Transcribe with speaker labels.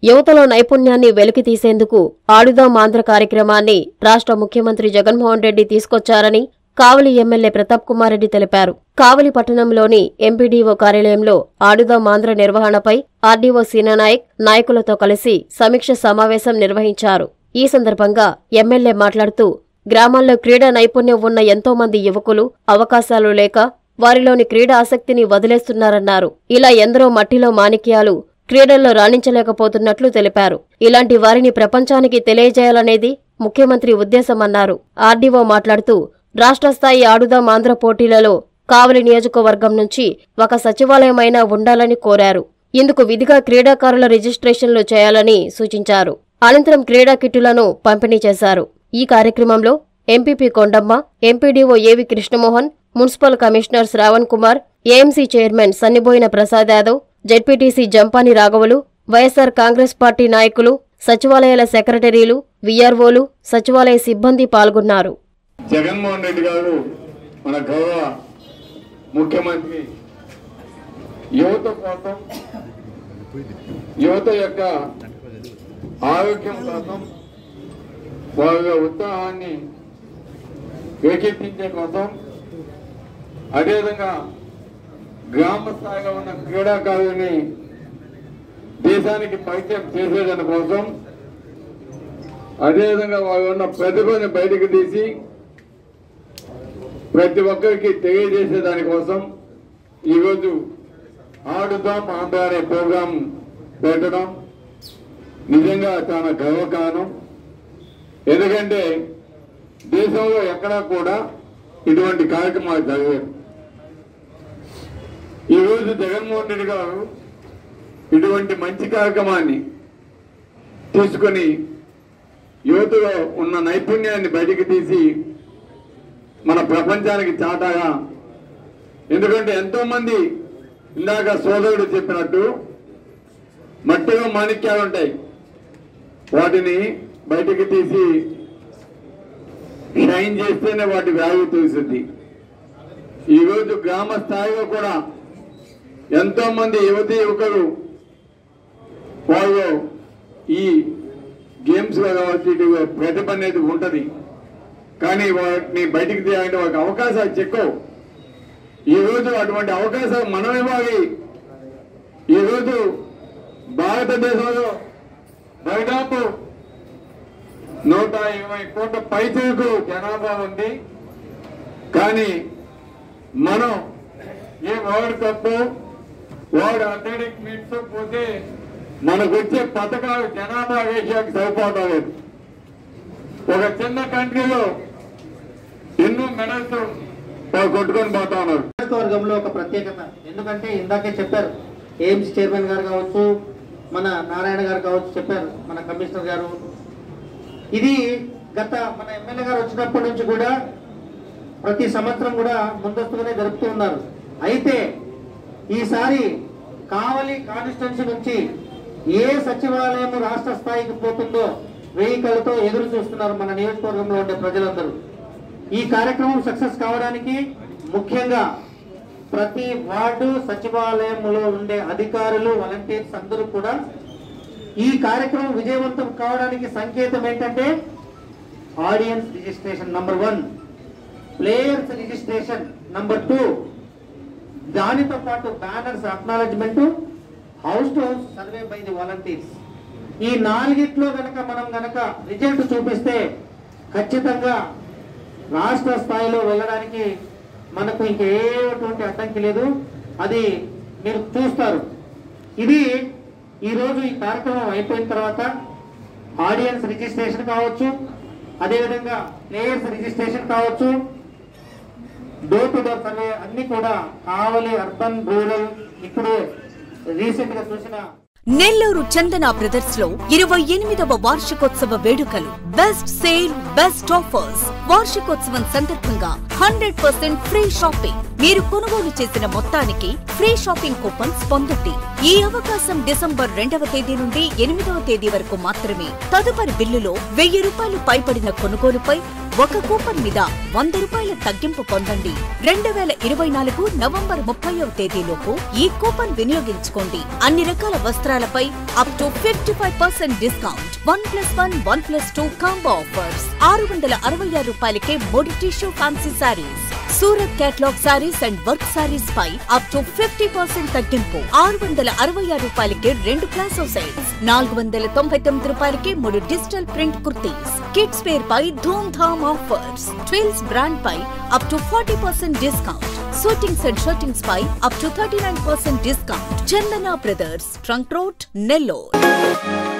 Speaker 1: యువతలో నైపుణ్యాన్ని వెలికితీసేందుకు ఆడుదాం ఆంధ్ర కార్యక్రమాన్ని రాష్ట్ర ముఖ్యమంత్రి జగన్మోహన్ రెడ్డి తీసుకొచ్చారని కావలి ఎమ్మెల్యే ప్రతాప్ కుమార్ రెడ్డి తెలిపారు కావలి పట్టణంలోని ఎంపీడీఓ కార్యాలయంలో ఆడుదాం ఆంధ్ర నిర్వహణపై ఆర్డీఓ సీనానాయక్ నాయకులతో కలిసి సమీక్ష సమావేశం నిర్వహించారు ఈ సందర్భంగా ఎమ్మెల్యే మాట్లాడుతూ గ్రామాల్లో క్రీడా నైపుణ్యం ఉన్న ఎంతో మంది యువకులు అవకాశాలు లేక వారిలోని క్రీడా ఆసక్తిని వదిలేస్తున్నారన్నారు ఇలా ఎందరో మట్టిలో మాణిక్యాలు క్రీడల్లో రాణించలేకపోతున్నట్లు తెలిపారు ఇలాంటి వారిని ప్రపంచానికి తెలియజేయాలనేది ముఖ్యమంత్రి ఉద్దేశమన్నారు ఆర్డీఓ మాట్లాడుతూ రాష్ట్ర స్థాయి ఆడుదాం ఆంధ్ర పోటీలలో కావలి నియోజకవర్గం నుంచి ఒక సచివాలయమైనా ఉండాలని కోరారు ఇందుకు విధిగా క్రీడాకారుల రిజిస్ట్రేషన్లు చేయాలని సూచించారు అనంతరం క్రీడా కిట్టులను పంపిణీ చేశారు ఈ కార్యక్రమంలో MPP Kondamma MPDO AV Krishnamohan municipal commissioner Shravan Kumar AMC chairman Sanniboyina Prasad Yadav ZPTC Jampani రాఘవులు వైఎస్సార్ కాంగ్రెస్ పార్టీ నాయకులు సచివాలయాల సెక్రటరీలు వీఆర్ఓలు సచివాలయ సిబ్బంది పాల్గొన్నారు
Speaker 2: జగన్మోహన్ రెడ్డి గారు మన గౌరవ ముఖ్యమంత్రి యువత కోసం యువత యొక్క ఆరోగ్యం కోసం వాళ్ళ ఉత్సాహాన్ని రేకెత్తించే కోసం అదేవిధంగా గ్రామ స్థాయిలో ఉన్న క్రీడాకారులని దేశానికి పరిచయం చేసేదాని కోసం అదేవిధంగా వాళ్ళు ఉన్న ప్రతిభని బయటకు తీసి ప్రతి ఒక్కరికి తెలియజేసే దానికోసం ఈరోజు ఆడుదాం ఆంధ్ర అనే ప్రోగ్రాం పెట్టడం నిజంగా చాలా గర్వకారణం ఎందుకంటే దేశంలో ఎక్కడా కూడా ఇటువంటి కార్యక్రమాలు జరగలేదు ఈరోజు జగన్మోహన్ రెడ్డి గారు ఇటువంటి మంచి కార్యక్రమాన్ని తీసుకొని యువతలో ఉన్న నైపుణ్యాన్ని బయటికి తీసి మన ప్రపంచానికి చాటాగా ఎందుకంటే ఎంతో మంది ఇందాక సోదరుడు చెప్పినట్టు మట్టిలో మాణిక్యాలు ఉంటాయి వాటిని బయటికి తీసి షైన్ చేస్తేనే వాటి వాల్యూ తెలుస్తుంది ఈరోజు గ్రామ స్థాయిలో కూడా ఎంతో మంది యువతి యువకులు వాళ్ళు ఈ గేమ్స్ లో కావచ్చు ఇటు ప్రతిభ అనేది ఉంటది కానీ వాటిని బయటికి తీయాలంటే ఒక అవకాశాలు చెక్కవు ఈ రోజు అటువంటి అవకాశాలు మనం ఇవ్వాలి ఈ రోజు భారతదేశంలో దాదాపు నూట ఇరవై కోట్ల పైచలకు జనాభా ఉంది కానీ మనం a world cup world athletic meets పోతే మనకు వచ్చే పథకాలు జనాభా వేషానికి సరిపోవడం లేదు ఒక చిన్న కంట్రీలో ఎన్నో మెడల్స్ కొట్టుకొని పోతా ఉన్నారు
Speaker 3: నియోజకవర్గంలో ఒక ప్రత్యేకత ఎందుకంటే ఇందాకే చెప్పారు ఎయిమ్స్ చైర్మన్ గారు కావచ్చు మన నారాయణ గారు కావచ్చు చెప్పారు మన కమిషనర్ గారు ఇది గత మన ఎమ్మెల్యే గారు వచ్చినప్పటి నుంచి కూడా ప్రతి సంవత్సరం కూడా ముందస్తుగానే జరుపుతూ ఉన్నారు అయితే ఈసారి కావలి కాన్స్టిట్యున్సీ నుంచి ఏ సచివాలయం రాష్ట్ర స్థాయికి పోతుందో వెహికల్తో ఎదురు చూస్తున్నారు మన నియోజకవర్గంలో ఉండే ప్రజలందరూ ఈ కార్యక్రమం సక్సెస్ కావడానికి ముఖ్యంగా ప్రతి వార్డు సచివాలయంలో ఉండే అధికారులు వాలంటీర్స్ అందరూ కూడా ఈ కార్యక్రమం విజయవంతం కావడానికి సంకేతం ఏంటంటే audience registration number one players registration number two దానితో పాటు banners acknowledgement house to house survey by the volunteers ఈ నాలుగిట్లో గనక మనం గనక రిజల్ట్ చూపిస్తే ఖచ్చితంగా రాష్ట్ర స్థాయిలో వెళ్ళడానికి మనకు ఇంకేటువంటి అడ్డంకి లేదు అది మీరు చూస్తారు ఇది ఈరోజు ఈ కార్యక్రమం అయిపోయిన తర్వాత ఆడియన్స్ రిజిస్ట్రేషన్ కావచ్చు అదేవిధంగా ప్లేయర్స్ రిజిస్ట్రేషన్ కావచ్చు డోర్ టు డోర్ సర్వే అన్ని కూడా కావలి అర్బన్ రూరల్ ఇప్పుడు రీసెంట్ గా చూసిన
Speaker 4: నెల్లూరు చందన బ్రదర్స్ లో ఇరవై ఎనిమిదవ వార్షికోత్సవ వేడుకలు బెస్ట్ సేల్ బెస్ట్ ఆఫర్స్ వార్షికోత్సవం సందర్భంగా హండ్రెడ్ పర్సెంట్ ఫ్రీ షాపింగ్ మీరు కొనుగోలు చేసిన మొత్తానికి ఫ్రీ షాపింగ్ కూపన్స్ పొందండి ఈ అవకాశం డిసెంబర్ రెండవ తేదీ నుండి ఎనిమిదవ తేదీ వరకు మాత్రమే తదుపరి బిల్లులో వెయ్యి రూపాయలు పైబడిన కొనుగోలుపై ఒక కూపన్ మీద వంద రూపాయల తగ్గింపు పొందండి రెండు వేల ఇరవై నాలుగు నవంబర్ ముప్పైవ తేదీలోపు ఈ కూపన్ వినియోగించుకోండి అన్ని రకాల వస్త్రాలపై up to fifty five percent discount one plus one one plus two combo offers ఆరు వందల అరవై ఆరు రూపాయలకే మూడు tissue fancy sarees Surat catalogue sarees and work sarees పై అప్ టు ఫిఫ్టీ పర్సెంట్ తగ్గింపు ఆరు వందల అరవై ఆరు రూపాయలకే రెండు క్లాస్ సెట్స్ నాలుగు వందల తొంభై తొమ్మిది రూపాయలకే మూడు digital print kurtis kids wear పై ధూమ్ ధామ్ ఆఫర్స్ ట్విల్స్ బ్రాండ్ పై up to forty percent discount suitings and shirtings పై up to thirty nine percent discount Chandana brothers trunk road Nellore